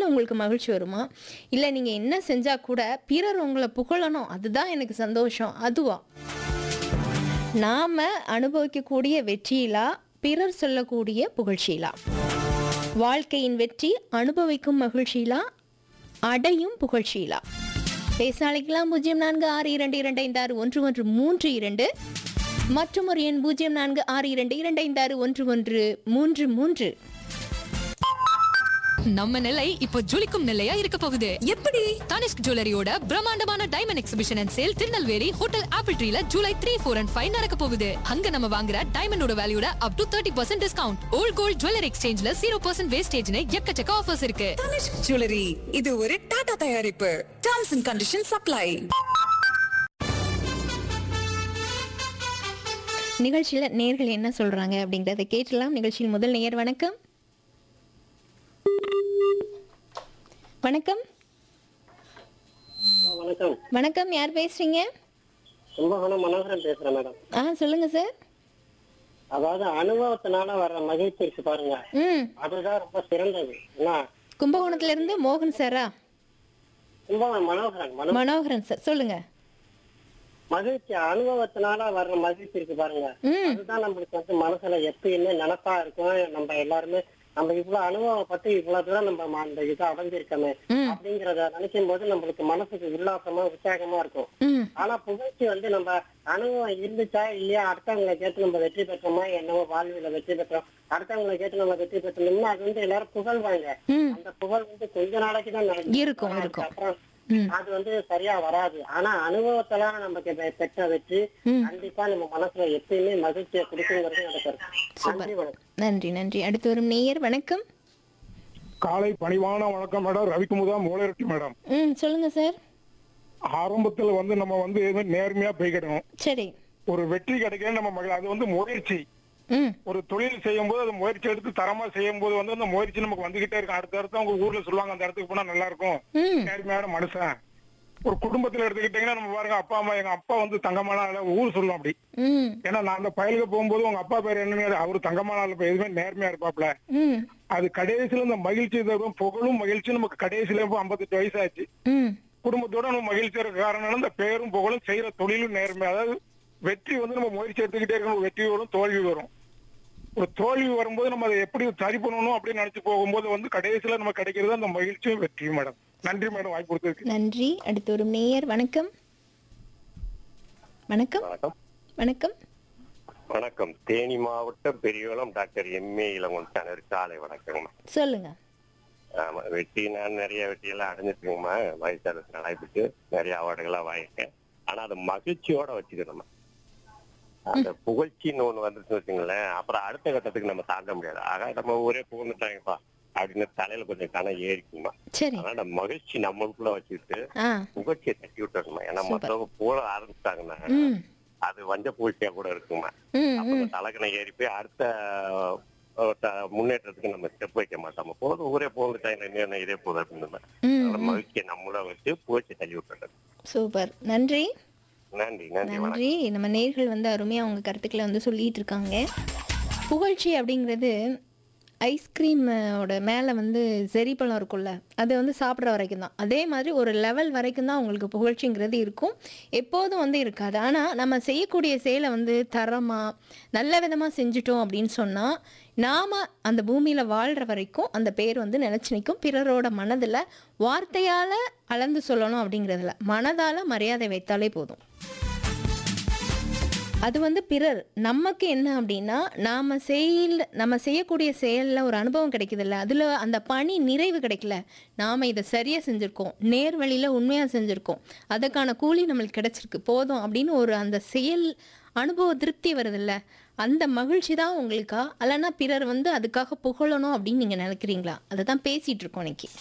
உங்களுக்கு மகிழ்ச்சி வருமா இல்லை நீங்கள் என்ன செஞ்சால் கூட பிறர் உங்களை புகழணும் அதுதான் எனக்கு சந்தோஷம் அதுவா நாம் அனுபவிக்கக்கூடிய வெற்றியிலா பிறர் சொல்லக்கூடிய புகழ்ச்சியிலா வாழ்க்கையின் வெற்றி அனுபவிக்கும் மகிழ்ச்சியிலா அடையும் புகழ்ச்சியிலா பேச அழைக்கலாம் பூஜ்ஜியம் நான்கு ஆறு இரண்டு இரண்டு ஐந்து ஆறு ஒன்று ஒன்று மூன்று இரண்டு மற்றும் ஒரு எண் பூஜ்ஜியம் நான்கு ஆறு இரண்டு இரண்டு ஐந்து ஆறு ஒன்று ஒன்று மூன்று மூன்று நம்ம நிலை இப்போ ஜொலிக்கும் நிலையா இருக்க போகுது எப்படி தனிஷ்க் ஜுவல்லரியோட பிரம்மாண்டமான diamond exhibition and sale Tirunelveli hotel apple ட்ரீல July three four and five நடக்க போகுது அங்க நம்ம வாங்குற டைமண்டோட வேல்யூட up to thirty percent discount old gold jewellery எக்ஸ்சேஞ்ச்ல ஜீரோ பர்சன்ட் வேஸ்டேஜ்னு எக்கச்சக்க ஆஃபர்ஸ் இருக்கு தனிஷ்க் ஜுவல்லரி இது ஒரு டாடா தயாரிப்பு டர்ம்ஸ் அண்ட் கண்டிஷன் சப்ளை நிகழ்ச்சியில் நேர்கள் என்ன சொல்கிறாங்க அப்படிங்கிறத கேட்டலாம் நிகழ்ச்சியில் முதல் நேயர் வணக்கம் வணக்கம் வணக்கம் வணக்கம் யார் பேசுறீங்க கும்பகோணம் மனோகரன் பேசுறேன் மேடம் ஆ சொல்லுங்க சார் அதாவது அனுபவத்தினால வர்ற மகிழ்ச்சி இருக்கு பாருங்க ம் அதுதான் ரொம்ப சிறந்தது என்ன கும்பகோணத்துல இருந்து மோகன் சாரா கும்பகோணம் மனோகரன் மனோ மனோகரன் சார் சொல்லுங்க மகிழ்ச்சி அனுபவத்தினால வர்ற மகிழ்ச்சி இருக்கு பாருங்க ம் அதுதான் நம்மளுக்கு வந்து மனசுல எப்பயுமே நினப்பா இருக்கும் நம்ம எல்லாருமே நம்ம இவ்வளவு அனுபவப்பட்டு இவ்வளவு தூரம் நம்ம ம- அந்த இதை அடைஞ்சிருக்கோமே ம். அப்படிங்கறத நினைக்கும் போது நம்மளுக்கு மனசுக்கு உல்லாசமா உற்சாகமா இருக்கும் ம் ஆனா புகழ்ச்சி வந்து நம்ம அனுபவம் இருந்துச்சா இல்லையா அடுத்தவங்களை கேட்டு நம்ம வெற்றி பெற்றோமா என்னவோ வாழ்வில வெற்றி பெற்றோம் அடுத்தவங்களை கேட்டு நம்ம வெற்றி பெற்றோம்னா அது வந்து எல்லாரும் புகழ்வாங்க ம் அந்த புகழ் வந்து கொஞ்ச நாளைக்கு தான் நடக்கும் இருக்கும், இருக்கும். அப்புறம் ம். அது வந்து சரியா வராது ஆனா அனுபவத்தெல்லாம் நமக்கு பெ- பெற்ற வெற்றி ம். கண்டிப்பா நம்ம மனசுல எப்பயுமே மகிழ்ச்சியை கொடுக்குங்கிறது எனக்கு கருத்து. நன்றி வணக்கம் நன்றி நன்றி அடுத்து வரும் நேயர் வணக்கம் காலை பணிவான வணக்கம் மேடம் ரவிக்குமுதா மூளைரட்டி மேடம் ம் சொல்லுங்க சார் ஆரம்பத்துல வந்து நம்ம வந்து எதுவும் நேர்மையா போய்க்கிடணும் சரி ஒரு வெற்றி கிடைக்க நம்ம மகிழ அது வந்து முயற்சி ம் ஒரு தொழில் செய்யும் போது அது முயற்சி எடுத்து தரமா செய்யும் போது வந்து அந்த முயற்சி நமக்கு வந்துகிட்டே இருக்கும் அடுத்த அடுத்து அவங்க ஊர்ல சொல்லுவாங்க அந்த இடத்துக்கு போனா நல்லா இருக்கும் ம் நேர்மையான மனுஷன் ஒரு குடும்பத்துல எடுத்துக்கிட்டீங்கன்னா நம்ம பாருங்க அப்பா அம்மா எங்க அப்பா வந்து தங்கமான ஆளு, ஊர் சொல்லும் அப்படி ம் ஏன்னா நான் அந்த பயலுக்கு போகும்போது உங்க அப்பா பேர் என்னன்னு அவரு தங்கமான ஆளு, இப்ப எதுவுமே நேர்மையா இருப்பாப்ல ம் அது கடைசியில இந்த மகிழ்ச்சி தரும் புகழும் மகிழ்ச்சி நமக்கு கடைசியில இப்போ ஐம்பத்தெட்டு வயசு ஆச்சு ம் குடும்பத்தோட நம்ம மகிழ்ச்சியா இருக்க காரணம் இந்த பேரும் புகழும் செய்யற தொழிலும் நேர்மை அதாவது வெற்றி வந்து நம்ம முயற்சி எடுத்துக்கிட்டே இருக்கணும் வெற்றி வரும் தோல்வி வரும் ஒரு தோல்வி வரும்போது நம்ம அதை எப்படி சரி பண்ணணும் அப்படின்னு நினைச்சு போகும்போது வந்து கடைசியில நம்ம கிடைக்கிறது அந்த மகிழ்ச்சியும் வெற்றியும் மேடம் நன்றி மேடம் வாய்ப்பு கொடுத்ததுக்கு நன்றி அடுத்து வரும் நேயர் வணக்கம் வணக்கம் வணக்கம் வணக்கம் வணக்கம் தேனி மாவட்டம் பெரியகுளம் டாக்டர் எம்ஏ இளங்கொண்டானர் காலை வணக்கங்கம்மா சொல்லுங்க ஆமா வெற்றி நான் நிறைய வெற்றியெல்லாம் அடைஞ்சிருக்கேங்கம்மா வயசாளர் நடைபெற்று நிறைய அவார்டுகள்லாம் வாங்கியிருக்கேன் ஆனா அதை மகிழ்ச்சியோட வச்சுக்கணும்மா அந்த புகழ்ச்சின்னு ஒண்ணு வந்துச்சு வச்சுங்களேன் அப்புறம் அடுத்த கட்டத்துக்கு நம்ம தாண்ட முடியாது ஆக நம்ம ஊரே புகழ்ந்துட்டாங்கப்பா அப்படின்னு தலையில கொஞ்சம் கணம் ஏறிக்குமா சரி அதனால நம்ம மகிழ்ச்சி நம்மளுக்குள்ள வச்சுக்கிட்டு ஆ புகழ்ச்சியை தட்டி விட்டுறணுமா ஏன்னா Super. மத்தவங்க புகழ ஆரம்பிச்சிட்டாங்கன்னா ம் அது வஞ்ச புகழ்ச்சியா கூட இருக்குமா ம் அப்ப ம் இந்த தலகனை ஏறி போய் அடுத்த அஹ், த- முன்னேற்றத்துக்கு நம்ம ஸ்டெப் வைக்க மாட்டோம் போதும் ஊரே போந்துட்டாங்க என்ன இதே போதும் அப்படின்னு ம் அதனால மகிழ்ச்சியை நம்மள வச்சு புகழ்ச்சி தள்ளி விட்டுறது சூப்பர் நன்றி நன்றி நன்றி வணக்கம் நன்றி நம்ம நேர்கள் வந்து அருமையாக அவங்க கருத்துக்களை வந்து சொல்லிட்டு இருக்காங்க புகழ்ச்சி அப்படிங்கிறது ஐஸ்கிரீமோட மேலே வந்து செரிப்பழம் இருக்கும்ல அது வந்து சாப்பிட்ற வரைக்கும் தான் அதே மாதிரி ஒரு லெவல் வரைக்கும் தான் உங்களுக்கு புகழ்ச்சிங்கிறது இருக்கும் எப்போதும் வந்து இருக்காது ஆனால் நம்ம செய்யக்கூடிய செயலை வந்து தரமாக நல்ல விதமாக செஞ்சுட்டோம் அப்படின்னு சொன்னால் நாம் அந்த பூமியில் வாழ்கிற வரைக்கும் அந்த பேர் வந்து நிலச்சி நிற்கும் பிறரோட மனதில் வார்த்தையால் அளந்து சொல்லணும் அப்படிங்கிறதுல மனதால் மரியாதை வைத்தாலே போதும் அது வந்து பிறர் நமக்கு என்ன அப்படின்னா நாம் செயல் நம்ம செய்யக்கூடிய செயலில் ஒரு அனுபவம் கிடைக்குதுல்ல அதில் அந்த பணி நிறைவு கிடைக்கல நாம் இதை சரியாக செஞ்சுருக்கோம் நேர் வழியில் உண்மையாக செஞ்சுருக்கோம் அதுக்கான கூலி நம்மளுக்கு கிடைச்சிருக்கு போதும் அப்படின்னு ஒரு அந்த செயல் அனுபவ திருப்தி வருதுல்ல அந்த மகிழ்ச்சி தான் உங்களுக்கா அல்லனா பிறர் வந்து அதுக்காக புகழணும் அப்படின்னு நீங்கள் நினைக்கிறீங்களா அதை தான் பேசிகிட்டு இருக்கோம் இன்னைக்கு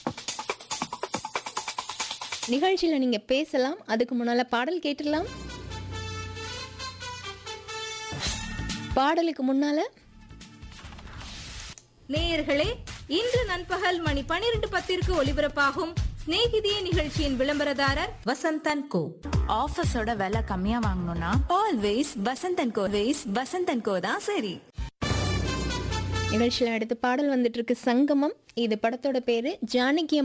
நிகழ்ச்சியில் நீங்கள் பேசலாம் அதுக்கு முன்னால் பாடல் கேட்டுடலாம் பாடலுக்கு முன்னால நேயர்களே இன்று நண்பகல் மணி பனிரெண்டு பத்திற்கு ஒலிபரப்பாகும் சிநேகிதியே நிகழ்ச்சியின் விளம்பரதாரர் வசந்தன் கோ ஆஃபீஸோட விலை கம்மியா வாங்கணும்னா ஆல்வேஸ் வசந்தன் கோ வேஸ் வசந்தன் கோ தான் சரி நிகழ்ச்சியில் அடுத்து பாடல் வந்துட்டு இருக்கு சங்கமம் இது படத்தோட பேரு ஜானகி